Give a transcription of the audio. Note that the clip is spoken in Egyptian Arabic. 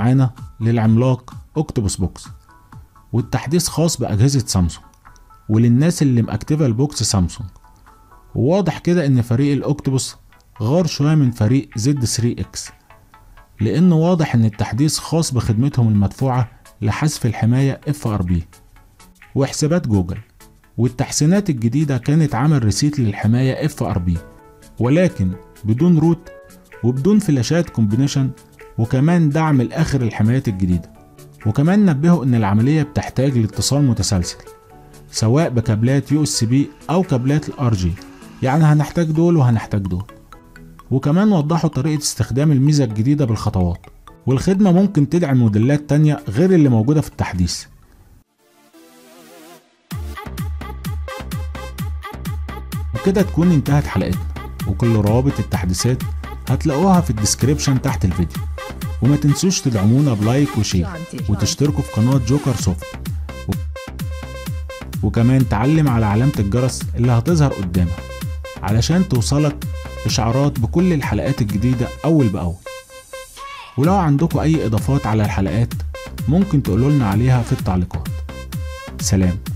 معانا للعملاق اوكتوبوس بوكس والتحديث خاص بأجهزة سامسونج وللناس اللي مأكتفة البوكس سامسونج وواضح كده ان فريق الاوكتوبوس غار شوية من فريق زد 3 اكس لانه واضح ان التحديث خاص بخدمتهم المدفوعة لحذف الحماية اف ار بي وحسابات جوجل والتحسينات الجديدة كانت عمل ريسيت للحماية اف ار بي ولكن بدون روت وبدون فلاشات كومبينيشن وكمان دعم لاخر الحمايات الجديدة وكمان نبهوا ان العملية بتحتاج لاتصال متسلسل سواء بكابلات يو اس بي او كابلات الار جي يعني هنحتاج دول وهنحتاج دول وكمان وضحوا طريقة استخدام الميزة الجديدة بالخطوات والخدمة ممكن تدعم موديلات تانية غير اللي موجودة في التحديث وكده تكون انتهت حلقتنا وكل روابط التحديثات هتلاقوها في الديسكريبشن تحت الفيديو وما تنسوش تدعمونا بلايك وشير وتشتركوا في قناة جوكر سوفت و... وكمان تعلم على علامة الجرس اللي هتظهر قدامك علشان توصلك إشعارات بكل الحلقات الجديدة أول بأول ولو عندكم أي إضافات على الحلقات ممكن تقولوا لنا عليها في التعليقات سلام